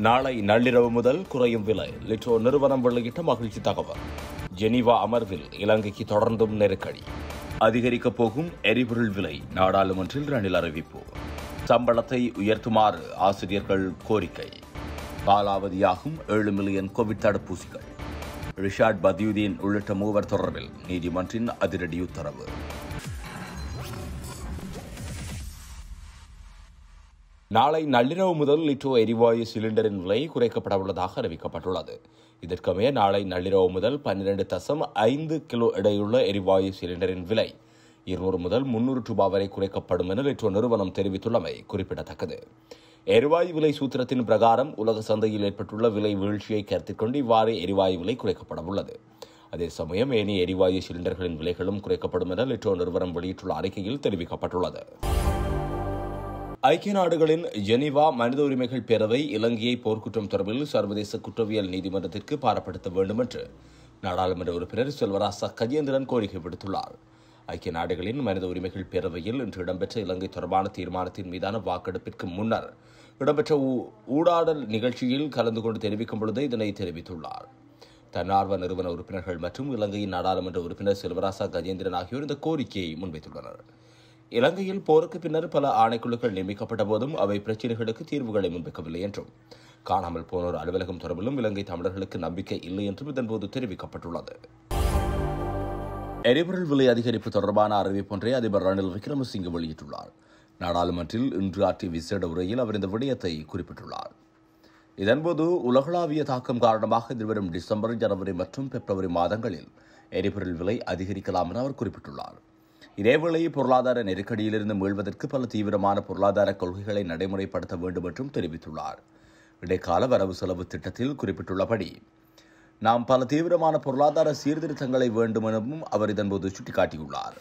நாளை நள்ளிரவு முதல் குறையும் விலை லிட்டோ நிறுவனம் வெளியிட்ட மகிழ்ச்சி தகவல் ஜெனீவா அமர்வில் இலங்கைக்கு தொடர்ந்தும் நெருக்கடி அதிகரிக்கப் போகும் எரிபொருள் விலை நாடாளுமன்றில் ரணில் அறிவிப்பு சம்பளத்தை உயர்த்துமாறு ஆசிரியர்கள் கோரிக்கை காலாவதியாகும் ஏழு மில்லியன் கோவிட் தடுப்பூசிகள் ரிஷாட் பதியுதீன் உள்ளிட்ட மூவர் தொடர்பில் நீதிமன்றின் அதிரடி உத்தரவு நாளை நள்ளிரவு முதல் லிட்டோ எரிவாயு சிலிண்டரின் விலை குறைக்கப்பட உள்ளதாக அறிவிக்கப்பட்டுள்ளது இதற்கமைய நாளை நள்ளிரவு முதல் பன்னிரண்டு தசம் ஐந்து கிலோ எடையுள்ள எரிவாயு சிலிண்டரின் விலை இருநூறு முதல் முன்னூறு ரூபாய் வரை குறைக்கப்படும் என லிட்டோ நிறுவனம் தெரிவித்துள்ளமை குறிப்பிடத்தக்கது எரிவாயு விலை சூத்திரத்தின் பிரகாரம் உலக சந்தையில் ஏற்பட்டுள்ள விலை வீழ்ச்சியை கருத்தில் கொண்டு இவ்வாறு எரிவாயு விலை குறைக்கப்பட உள்ளது அதே சமயம் ஏனைய எரிவாயு சிலிண்டர்களின் விலைகளும் குறைக்கப்படும் என லிட்டோ நிறுவனம் வெளியிட்டுள்ள அறிக்கையில் தெரிவிக்கப்பட்டுள்ளது ஐக்கிய நாடுகளின் ஜெனீவா மனித உரிமைகள் பேரவை இலங்கையை போர்க்குற்றம் தொடர்பில் சர்வதேச குற்றவியல் நீதிமன்றத்திற்கு பாரப்படுத்த வேண்டும் என்று நாடாளுமன்ற உறுப்பினர் செல்வராசா கஜேந்திரன் கோரிக்கை விடுத்துள்ளார் ஐக்கிய நாடுகளின் மனித உரிமைகள் பேரவையில் இன்று இடம்பெற்ற இலங்கை தொடர்பான தீர்மானத்தின் மீதான வாக்கெடுப்பிற்கு முன்னர் இடம்பெற்ற ஊ- ஊடாடல் நிகழ்ச்சியில் கலந்து கொண்டு தெரிவிக்கும் பொழுது இதனை தெரிவித்துள்ளார் தன்னார்வ நிறுவன உறுப்பினர்கள் மற்றும் இலங்கையின் நாடாளுமன்ற உறுப்பினர் செல்வராசா கஜேந்திரன் ஆகியோர் இந்த கோரிக்கையை முன்வைத்துள்ளனர் இலங்கையில் போருக்கு பின்னர் பல ஆணைக்குழுக்கள் நியமிக்கப்பட்ட போதும் அவை பிரச்சினைகளுக்கு தீர்வுகளை முன்வைக்கவில்லை என்றும் காணாமல் போனோர் அலுவலகம் தொடர்பிலும் இலங்கை தமிழர்களுக்கு நம்பிக்கை இல்லை என்றும் இதன்போது தெரிவிக்கப்பட்டுள்ளது எரிபொருள் விலை அதிகரிப்பு தொடர்பான அறிவிப்பொன்றை அதிபர் ரணில் விக்ரமசிங்கே வெளியிட்டுள்ளார் நாடாளுமன்றில் இன்று ஆற்றிய விசேட உரையில் அவர் இந்த விடயத்தை குறிப்பிட்டுள்ளார் இதன்போது உலகளாவிய தாக்கம் காரணமாக எதிர்வரும் டிசம்பர் ஜனவரி மற்றும் பிப்ரவரி மாதங்களில் எரிபொருள் விலை அதிகரிக்கலாம் என அவர் குறிப்பிட்டுள்ளார் இதேவேளை பொருளாதார நெருக்கடியிலிருந்து மீள்வதற்கு பல தீவிரமான பொருளாதார கொள்கைகளை நடைமுறைப்படுத்த வேண்டும் என்றும் தெரிவித்துள்ளார் இடைக்கால வரவு செலவு திட்டத்தில் குறிப்பிட்டுள்ளபடி நாம் பல தீவிரமான பொருளாதார சீர்திருத்தங்களை வேண்டும் எனவும் அவர் இதன்போது சுட்டிக்காட்டியுள்ளார்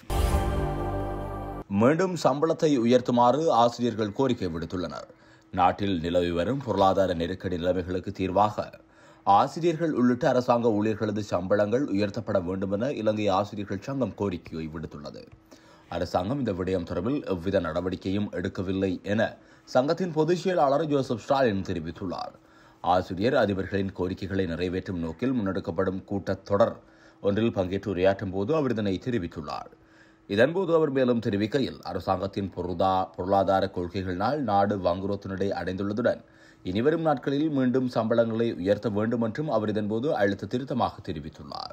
மீண்டும் சம்பளத்தை உயர்த்துமாறு ஆசிரியர்கள் கோரிக்கை விடுத்துள்ளனர் நாட்டில் நிலவி வரும் பொருளாதார நெருக்கடி நிலைமைகளுக்கு தீர்வாக ஆசிரியர்கள் உள்ளிட்ட அரசாங்க ஊழியர்களது சம்பளங்கள் உயர்த்தப்பட வேண்டும் என இலங்கை ஆசிரியர்கள் சங்கம் கோரிக்கையை விடுத்துள்ளது அரசாங்கம் இந்த விடயம் தொடர்பில் எவ்வித நடவடிக்கையும் எடுக்கவில்லை என சங்கத்தின் பொதுச் செயலாளர் ஜோசப் ஸ்டாலின் தெரிவித்துள்ளார் ஆசிரியர் அதிபர்களின் கோரிக்கைகளை நிறைவேற்றும் நோக்கில் முன்னெடுக்கப்படும் கூட்டத்தொடர் ஒன்றில் பங்கேற்று உரையாற்றும் போது அவர் இதனை தெரிவித்துள்ளார் இதன்போது அவர் மேலும் தெரிவிக்கையில் அரசாங்கத்தின் பொருளா பொருளாதார கொள்கைகளினால் நாடு வங்குரோத்தினடை அடைந்துள்ளதுடன் இனிவரும் நாட்களில் மீண்டும் சம்பளங்களை உயர்த்த வேண்டும் என்றும் அவர் இதன்போது அழுத்த திருத்தமாக தெரிவித்துள்ளார்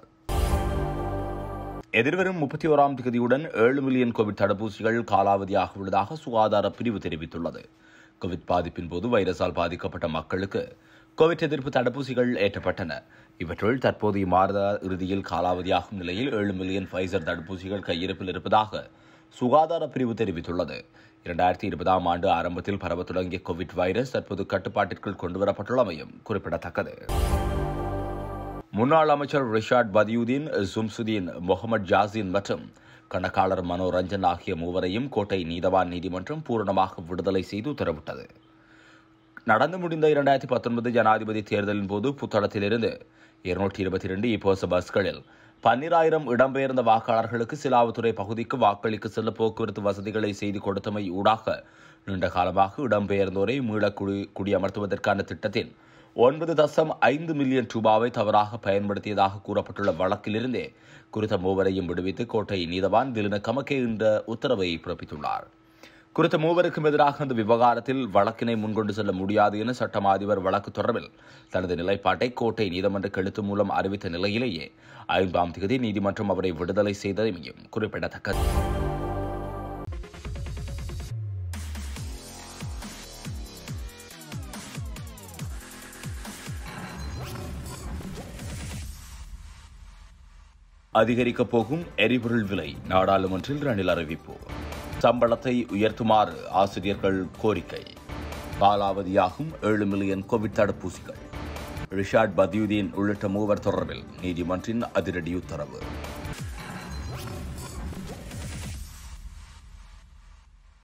எதிர்வரும் முப்பத்தி ஓராம் தேதியுடன் ஏழு மில்லியன் கோவிட் தடுப்பூசிகள் காலாவதியாக உள்ளதாக சுகாதார பிரிவு தெரிவித்துள்ளது கோவிட் பாதிப்பின் போது வைரஸால் பாதிக்கப்பட்ட மக்களுக்கு கோவிட் எதிர்ப்பு தடுப்பூசிகள் ஏற்றப்பட்டன இவற்றுள் தற்போது இம்மாத இறுதியில் காலாவதியாகும் நிலையில் ஏழு மில்லியன் ஃபைசர் தடுப்பூசிகள் கையிருப்பில் இருப்பதாக சுகாதார பிரிவு தெரிவித்துள்ளது இரண்டாயிரத்தி இருபதாம் ஆண்டு ஆரம்பத்தில் பரவத் தொடங்கிய கோவிட் வைரஸ் தற்போது கட்டுப்பாட்டிற்குள் கொண்டுவரப்பட்டுள்ளமையும் குறிப்பிடத்தக்கது முன்னாள் அமைச்சர் ரிஷாட் பதியுதீன் சும்சுதீன் முகமது ஜாசின் மற்றும் கணக்காளர் மனோரஞ்சன் ஆகிய மூவரையும் கோட்டை நீதவான் நீதிமன்றம் பூரணமாக விடுதலை செய்து உத்தரவிட்டது நடந்து முடிந்த இரண்டாயிரத்தி பத்தொன்பது ஜனாதிபதி தேர்தலின் போது புத்தளத்திலிருந்து இருநூற்றி இருபத்தி இரண்டு இப்போச பஸ்களில் பன்னிராயிரம் இடம்பெயர்ந்த வாக்காளர்களுக்கு சிலாவுத்துறை பகுதிக்கு வாக்களிக்க செல்ல போக்குவரத்து வசதிகளை செய்து கொடுத்தமை ஊடாக நீண்ட காலமாக இடம்பெயர்ந்தோரை மீள குடி குடியமர்த்துவதற்கான திட்டத்தின் ஒன்பது தசம் ஐந்து மில்லியன் ரூபாவை தவறாக பயன்படுத்தியதாக கூறப்பட்டுள்ள வழக்கிலிருந்தே குறித்த மூவரையும் விடுவித்து கோட்டை நீதவான் திலின கமக்கே என்ற உத்தரவை பிறப்பித்துள்ளார் குறித்த மூவருக்கும் எதிராக அந்த விவகாரத்தில் வழக்கினை முன்கொண்டு செல்ல முடியாது என சட்டம் அதிபர் வழக்கு தொடர்பில் தனது நிலைப்பாட்டை கோட்டை நீதிமன்ற கெழுத்து மூலம் அறிவித்த நிலையிலேயே ஐந்தாம் தேதி நீதிமன்றம் அவரை விடுதலை செய்ததையும் குறிப்பிடத்தக்கது அதிகரிக்கப் போகும் எரிபொருள் விலை நாடாளுமன்றில் ரணில் அறிவிப்பு சம்பளத்தை உயர்த்துமாறு ஆசிரியர்கள் கோரிக்கை காலாவதியாகும் ஏழு மில்லியன் கோவிட் தடுப்பூசிகள் ரிஷாட் பதியுதீன் உள்ளிட்ட மூவர் தொடர்பில் நீதிமன்றின் அதிரடி உத்தரவு